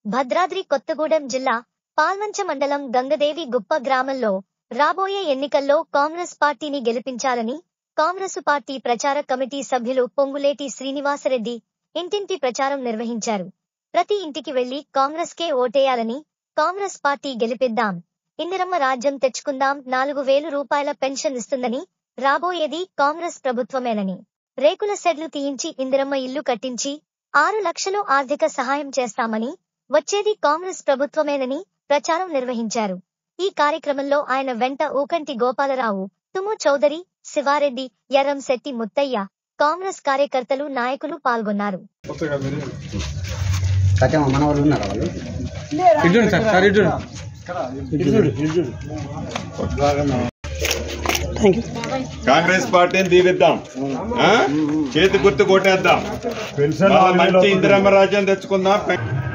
భద్రాద్రి కొత్తగూడెం జిల్లా పాల్వంచ మండలం గంగదేవి గుప్ప గ్రామంలో రాబోయే ఎన్నికల్లో కాంగ్రెస్ పార్టీని గెలిపించాలని కాంగ్రెసు పార్టీ ప్రచార కమిటీ సభ్యులు పొంగులేటి శ్రీనివాసరెడ్డి ఇంటింటి ప్రచారం నిర్వహించారు ప్రతి ఇంటికి వెళ్లి కాంగ్రెస్కే ఓటేయాలని కాంగ్రెస్ పార్టీ గెలిపిద్దాం ఇందిరమ్మ రాజ్యం తెచ్చుకుందాం నాలుగు వేలు రూపాయల పెన్షన్ ఇస్తుందని రాబోయేది కాంగ్రెస్ ప్రభుత్వమేనని రేకుల షెడ్లు తీయించి ఇందిరమ్మ ఇల్లు కట్టించి ఆరు లక్షలు ఆర్థిక సహాయం చేస్తామని వచ్చేది కాంగ్రెస్ ప్రభుత్వమేనని ప్రచారం నిర్వహించారు ఈ కార్యక్రమంలో ఆయన వెంట ఊకంటి గోపాలరావు తుము చౌదరి శివారెడ్డి ఎర్రంశెట్టి ముత్తయ్య కాంగ్రెస్ కార్యకర్తలు నాయకులు పాల్గొన్నారు సత్యం మన వాళ్ళు ఉన్నారా వాళ్ళు ఇటు సార్ సార్ ఇటు కాంగ్రెస్ పార్టీని దీవిద్దాం ఆ? చేతి గుర్తు కొట్టేద్దాం పెన్షన్ మళ్ళా నాలుగు వేలు మంచి అవుతుంది. ఇందిరమ్మ రాజ్యం తెచ్చుకుందాం